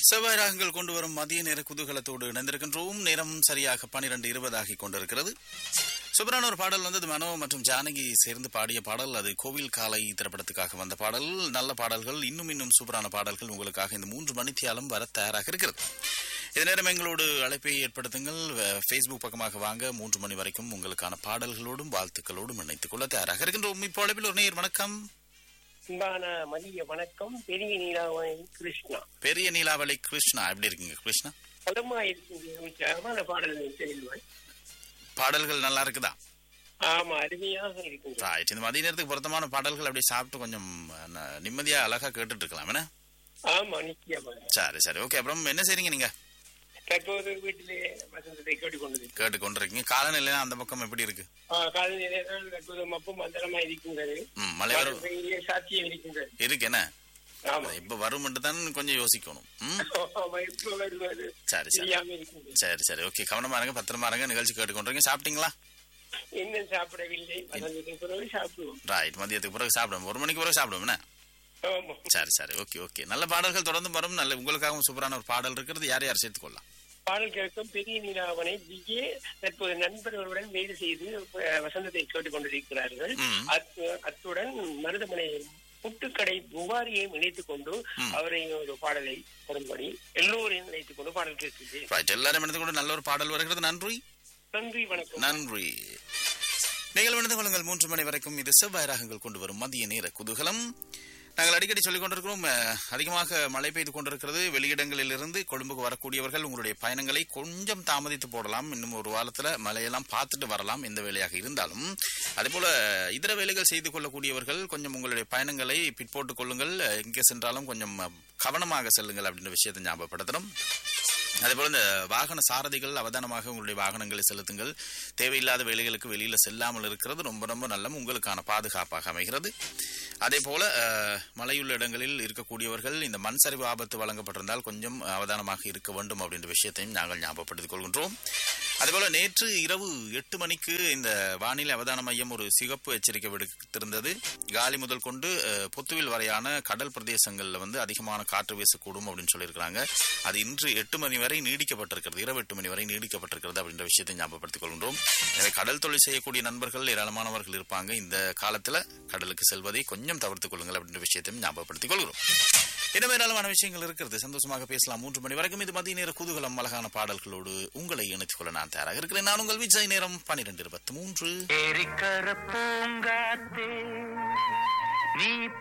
செவ்வாய் ராகங்கள் கொண்டு வரும் மதிய நேர குதூகலத்தோடு இணைந்திருக்கின்றோம் நேரம் சரியாக பனிரெண்டு இருபதாகி கொண்டிருக்கிறது சூப்பரான ஒரு பாடல் வந்தது மனோ மற்றும் ஜானகி சேர்ந்து பாடிய பாடல் அது கோவில் காலை திரைப்படத்துக்காக வந்த பாடல் நல்ல பாடல்கள் இன்னும் இன்னும் சூப்பரான பாடல்கள் உங்களுக்காக இந்த மூன்று மணித்தியாலும் வர தயாராக இருக்கிறது இதே நேரம் எங்களோடு அழைப்பை ஏற்படுத்துங்கள் ஃபேஸ்புக் பக்கமாக வாங்க மூன்று மணி வரைக்கும் உங்களுக்கான பாடல்களோடும் வாழ்த்துக்களோடும் இணைத்துக் கொள்ள தயாராக இருக்கின்றோம் இப்போ அழைப்பில் ஒரு நேர் வணக்கம் அன்பான மதிய வணக்கம் பெரிய நீலாவணி கிருஷ்ணா பெரிய நீலாவளி கிருஷ்ணா எப்படி இருக்கீங்க கிருஷ்ணா பலமா இருக்கின்ற பாடல் செல்வன் பாடல்கள் நல்லா இருக்குதா ஆமா அருமையாக இருக்கின்ற ரைட் இந்த மதிய நேரத்துக்கு பொருத்தமான பாடல்கள் அப்படியே சாப்பிட்டு கொஞ்சம் ந- நிம்மதியா அழகா கேட்டுட்டு இருக்கலாம் என்ன ஆமா நிச்சயமாக சரி சரி ஓகே அப்புறம் என்ன செய்றீங்க நீங்க தற்போது வீட்டிலே வசந்தத்தை கேட்டுக்கொண்டது கேட்டு கொண்டிருக்கீங்க காலநிலை அந்த பக்கம் எப்படி இருக்கு காலநிலை தற்போது மப்பு மந்தரமா இருக்கின்றது ம் மழை வரும் பெரிய சாட்சியம் இருக்கின்றது இருக்கு என்ன ஆமா இப்ப வரும் தான் கொஞ்சம் யோசிக்கணும் ம் ஆமா, இப்ப வருவது சரி சரி தெரியாம இருக்கின்றது சரி சரி ஓகே கவனமா இருங்க பத்திரமா இருங்க நிகழ்ச்சி கேட்டுக்கொண்டிருக்கீங்க சாப்பிட்டீங்களா இன்னும் சாப்பிடவில்லை வசந்தத்தை பிறகு சாப்பிடுவோம் ரைட் மதியத்துக்கு பிறகு சாப்பிடுவோம் ஒரு மணிக்கு பிறகு சாப்பிடுவோம் என்ன ஆமா சரி சரி ஓகே ஓகே நல்ல பாடல்கள் தொடர்ந்து வரும் நல்ல உங்களுக்காகவும் சூப்பரான ஒரு பாடல் இருக்கிறது யார் யார் சேர்த்துக்கொள்ளலாம் பாடல் கேட்கும் பெரிய நீலாவனை விஜய் தற்போது நண்பர்களுடன் வேலை செய்து அஹ், வசந்தத்தை கேட்டுக் கொண்டிருக்கிறார்கள் ம். அத்து- அத்துடன் மருதமனை புட்டுக்கடை புகாரியையும் இணைத்துக் கொண்டு ம். அவரை ஒரு பாடலை வரும்படி எல்லோரையும் இணைத்துக் கொண்டு பாடல் கேட்குது ரைட் எல்லாரும் இணைந்து கொண்டு நல்ல ஒரு பாடல் வருகிறது நன்றி நன்றி வணக்கம் நன்றி நீங்கள் இணைந்து கொள்ளுங்கள் மூன்று மணி வரைக்கும் இது செவ்வாய் ராகங்கள் கொண்டு வரும் மதிய நேர குதூகலம் நாங்கள் அடிக்கடி சொல்லிக் கொண்டிருக்கிறோம் அஹ், அதிகமாக மழை பெய்து கொண்டிருக்கிறது வெளியிடங்களில் இருந்து கொழும்புக்கு வரக்கூடியவர்கள் உங்களுடைய பயணங்களை கொஞ்சம் தாமதித்து போடலாம் இன்னும் ஒரு வாரத்துல மழையெல்லாம் பார்த்துட்டு வரலாம் எந்த வேலையாக இருந்தாலும் அதேபோல இதர வேலைகள் செய்து கொள்ளக்கூடியவர்கள் கொஞ்சம் உங்களுடைய பயணங்களை பிற்போட்டுக் கொள்ளுங்கள் எங்கே சென்றாலும் கொஞ்சம் அஹ், கவனமாக செல்லுங்கள் அப்படின்ற விஷயத்தை ஞாபகப்படுத்தணும் அதேபோல இந்த வாகன சாரதிகள் அவதானமாக உங்களுடைய வாகனங்களை செலுத்துங்கள் தேவையில்லாத வேலைகளுக்கு வெளியில செல்லாமல் இருக்கிறது ரொம்ப ரொம்ப நல்ல உங்களுக்கான பாதுகாப்பாக அமைகிறது அதே போல அஹ், மழையுள்ள இடங்களில் இருக்கக்கூடியவர்கள் இந்த மண் சரிவு ஆபத்து வழங்கப்பட்டிருந்தால் கொஞ்சம் அவதானமாக இருக்க வேண்டும் அப்படின்ற விஷயத்தையும் நாங்கள் ஞாபகப்படுத்திக் கொள்கின்றோம் அதேபோல நேற்று இரவு எட்டு மணிக்கு இந்த வானிலை அவதான மையம் ஒரு சிகப்பு எச்சரிக்கை விடுத்திருந்தது காலி முதல் கொண்டு அஹ், பொத்துவில் வரையான கடல் பிரதேசங்கள்ல வந்து அதிகமான காற்று வீசக்கூடும் அப்படின்னு சொல்லியிருக்கிறாங்க அது இன்று எட்டு மணி வரை நீடிக்கப்பட்டிருக்கிறது இரவு எட்டு மணி வரை நீடிக்கப்பட்டிருக்கிறது அப்படின்ற விஷயத்தை ஞாபகப்படுத்திக் கொள்கின்றோம் எனவே கடல் தொழில் செய்யக்கூடிய நண்பர்கள் ஏராளமானவர்கள் இருப்பாங்க இந்த காலத்துல கடலுக்கு செல்வதை கொஞ்சம் தவிர்த்துக் கொள்ளுங்கள் அப்படின்ற விஷயத்தையும் ஞாபகப்படுத்திக் கொள்கிறோம் இன்னும் ஏராளமான விஷயங்கள் இருக்கிறது சந்தோஷமாக பேசலாம் மூன்று மணி வரைக்கும் இது மதிய நேர குதூகலம் அழகான பாடல்களோடு உங்களை இணைத்துக் கொள்ள நான் தயாராக இருக்கிறேன் நான் உங்கள் விஜய் நேரம் பன்னிரெண்டு இருபத்தி மூன்று ஏரிக்கர பூங்காத்தே நீ